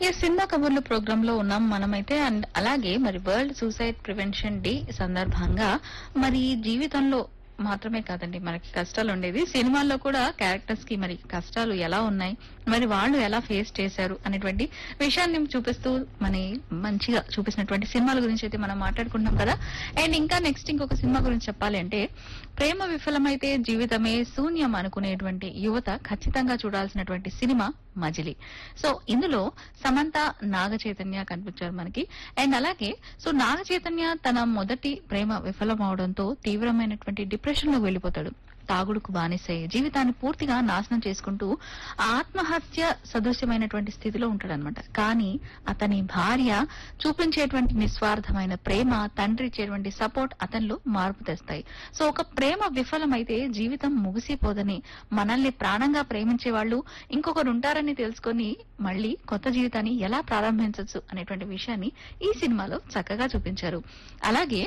ఈ సినిమా కబుర్లు ప్రోగ్రామ్ లో ఉన్నాం మనమైతే అండ్ అలాగే మరి వరల్డ్ సూసైడ్ ప్రివెన్షన్ డే సందర్భంగా మరి జీవితంలో మాత్రమే కాదండి మనకి కష్టాలు ఉండేది సినిమాల్లో కూడా క్యారెక్టర్స్ కి మరి కష్టాలు ఎలా ఉన్నాయి మరి వాళ్ళు ఎలా ఫేస్ చేశారు అనేటువంటి విషయాన్ని చూపిస్తూ మన మంచిగా చూపిస్తున్నటువంటి సినిమాల గురించి అయితే మనం మాట్లాడుకుంటున్నాం కదా అండ్ ఇంకా నెక్స్ట్ ఇంకొక సినిమా గురించి చెప్పాలి అంటే ప్రేమ విఫలమైతే జీవితమే శూన్యం అనుకునేటువంటి యువత ఖచ్చితంగా చూడాల్సినటువంటి సినిమా మజిలీ సో ఇందులో సమంత నాగ చైతన్య కనిపించారు మనకి అండ్ అలాగే సో నాగ చైతన్య తన మొదటి ప్రేమ విఫలమవడంతో తీవ్రమైనటువంటి డిప్రెషన్ లో వెళ్లిపోతాడు తాగుడుకు బానిసై జీవితాన్ని పూర్తిగా నాశనం చేసుకుంటూ ఆత్మహత్య సదృశ్యమైనటువంటి స్థితిలో ఉంటాడనమాట కానీ అతని భార్య చూపించేటువంటి నిస్వార్థమైన ప్రేమ తండ్రి ఇచ్చేటువంటి సపోర్ట్ అతనిలో మార్పు తెస్తాయి సో ఒక ప్రేమ విఫలమైతే జీవితం ముగిసిపోదని మనల్ని ప్రాణంగా ప్రేమించే వాళ్ళు ఇంకొకరు ఉంటారని తెలుసుకొని మళ్ళీ కొత్త జీవితాన్ని ఎలా ప్రారంభించవచ్చు అనేటువంటి విషయాన్ని ఈ సినిమాలో చక్కగా చూపించారు అలాగే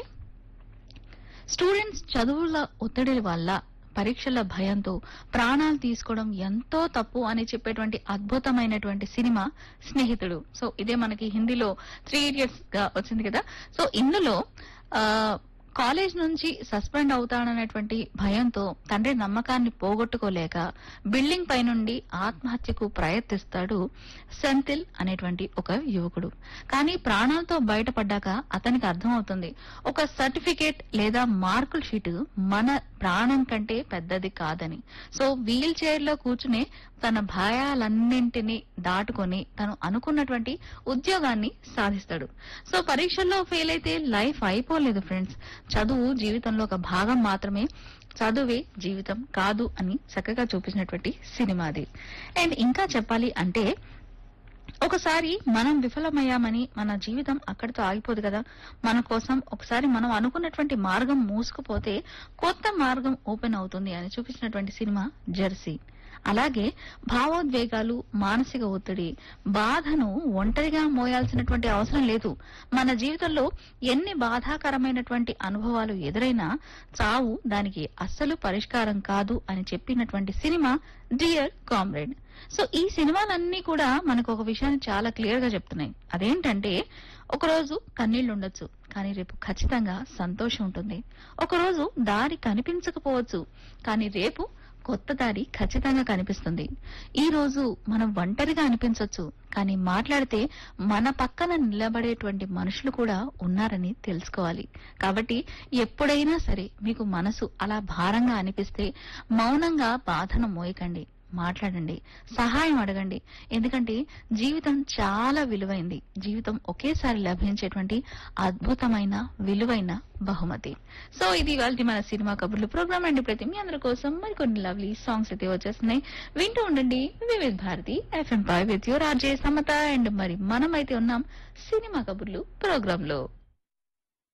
స్టూడెంట్స్ చదువుల ఒత్తిడి వల్ల పరీక్షల భయంతో ప్రాణాలు తీసుకోవడం ఎంతో తప్పు అని చెప్పేటువంటి అద్భుతమైనటువంటి సినిమా స్నేహితుడు సో ఇదే మనకి హిందీలో త్రీ ఇడియట్స్ గా వచ్చింది కదా సో ఇందులో ఆ కాలేజ్ నుంచి సస్పెండ్ అవుతాడనేటువంటి భయంతో తండ్రి నమ్మకాన్ని పోగొట్టుకోలేక బిల్డింగ్ పై నుండి ఆత్మహత్యకు ప్రయత్నిస్తాడు సెంథిల్ అనేటువంటి ఒక యువకుడు కానీ ప్రాణాలతో బయటపడ్డాక అతనికి అర్థమవుతుంది ఒక సర్టిఫికేట్ లేదా మార్కుల షీట్ మన ప్రాణం కంటే పెద్దది కాదని సో వీల్ చైర్ లో కూర్చునే తన భయాలన్నింటినీ దాటుకొని తను అనుకున్నటువంటి ఉద్యోగాన్ని సాధిస్తాడు సో పరీక్షల్లో ఫెయిల్ అయితే లైఫ్ అయిపోలేదు ఫ్రెండ్స్ చదువు జీవితంలో ఒక భాగం మాత్రమే చదువే జీవితం కాదు అని చక్కగా చూపించినటువంటి సినిమా అది అండ్ ఇంకా చెప్పాలి అంటే ఒకసారి మనం విఫలమయ్యామని మన జీవితం అక్కడితో ఆగిపోదు కదా మన కోసం ఒకసారి మనం అనుకున్నటువంటి మార్గం మూసుకుపోతే కొత్త మార్గం ఓపెన్ అవుతుంది అని చూపించినటువంటి సినిమా జెర్సీ అలాగే భావోద్వేగాలు మానసిక ఒత్తిడి బాధను ఒంటరిగా మోయాల్సినటువంటి అవసరం లేదు మన జీవితంలో ఎన్ని బాధాకరమైనటువంటి అనుభవాలు ఎదురైనా చావు దానికి అస్సలు పరిష్కారం కాదు అని చెప్పినటువంటి సినిమా డియర్ కామ్రేడ్ సో ఈ సినిమాలన్నీ కూడా మనకు ఒక విషయాన్ని చాలా క్లియర్ గా చెప్తున్నాయి అదేంటంటే ఒకరోజు కన్నీళ్లు ఉండొచ్చు కానీ రేపు ఖచ్చితంగా సంతోషం ఉంటుంది ఒకరోజు దారి కనిపించకపోవచ్చు కానీ రేపు కొత్త దారి ఖచ్చితంగా కనిపిస్తుంది ఈ రోజు మనం ఒంటరిగా అనిపించవచ్చు కానీ మాట్లాడితే మన పక్కన నిలబడేటువంటి మనుషులు కూడా ఉన్నారని తెలుసుకోవాలి కాబట్టి ఎప్పుడైనా సరే మీకు మనసు అలా భారంగా అనిపిస్తే మౌనంగా బాధను మోయకండి మాట్లాడండి సహాయం అడగండి ఎందుకంటే జీవితం చాలా విలువైంది జీవితం ఒకేసారి లభించేటువంటి అద్భుతమైన విలువైన బహుమతి సో ఇది ఇవాళ మన సినిమా కబుర్లు ప్రోగ్రామ్ అండి ప్రతి మీ అందరి కోసం మరికొన్ని లవ్లీ సాంగ్స్ అయితే వచ్చేస్తున్నాయి వింటూ ఉండండి వివిధ భారతి ఎఫ్ఎం పై with your RJ Samata and మరి మనమైతే ఉన్నాం సినిమా కబుర్లు ప్రోగ్రామ్ లో